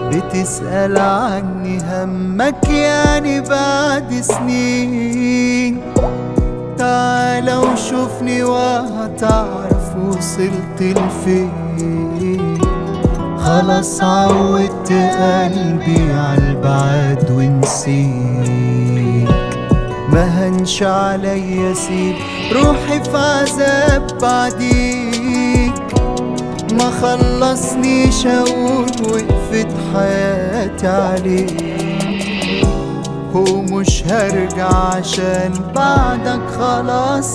بتسأل عني همك يعني بعد سنين تعال وشوفني وهتعرف وصلت لفين خلاص عودت قلبي عالبعد ونسيك ما هنش عليا سيب روحي في عذاب بعديك ما خلصنيش اقول وقفت حياتي عليك ومش هرجع عشان بعدك خلاص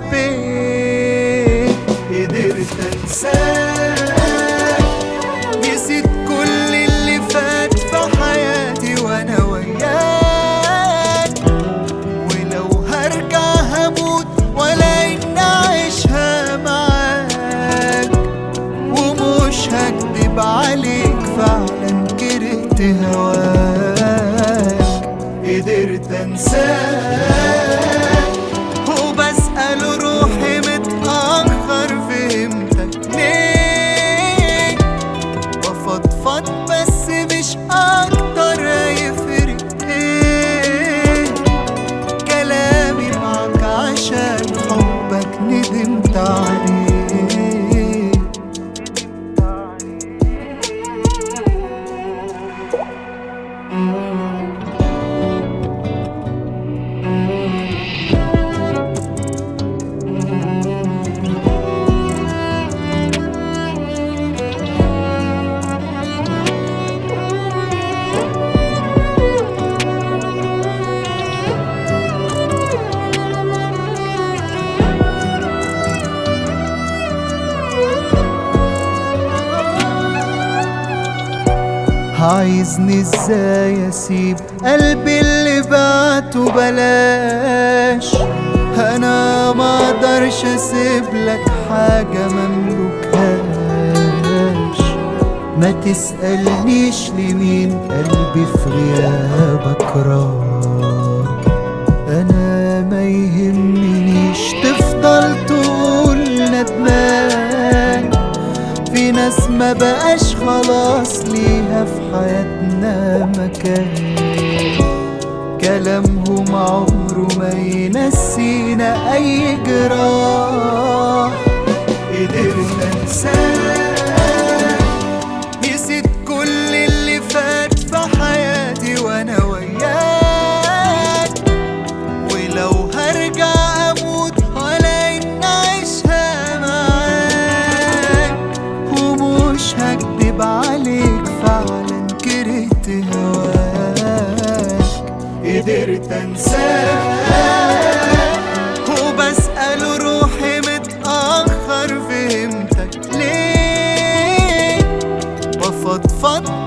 حبيت قدرت انساك نسيت كل اللي فات في حياتي وانا وياك ولو هرجع هموت ولا اني اعيشها معاك ومش هكدب عليك فعلا كرهت هواك قدرت انساك وبسأل روحي متأخر فهمتك ليه بفضفض بس مش اكتر هيفرق ايه كلامي معك عشان حبك ندمت عليه عايزني ازاي اسيب قلبي اللي بعته بلاش انا ما اقدرش اسيب لك حاجة مملكهاش ما تسألنيش لمين قلبي في غيابك راح انا ما يهمنيش تفضل تقول ندمان في ناس ما بقاش خلاص ليها في حياتنا مكان كلامهم عمره ما ينسينا اي جراح قدرت انساك نسيت كل اللي فات في حياتي وانا وياك ولو هرجع اموت ولا اني اعيشها معاك ومش هكدب عليك فعلا كرهت هواك قدرت انساك وبسأل روحي متأخر فهمتك ليه بفضفض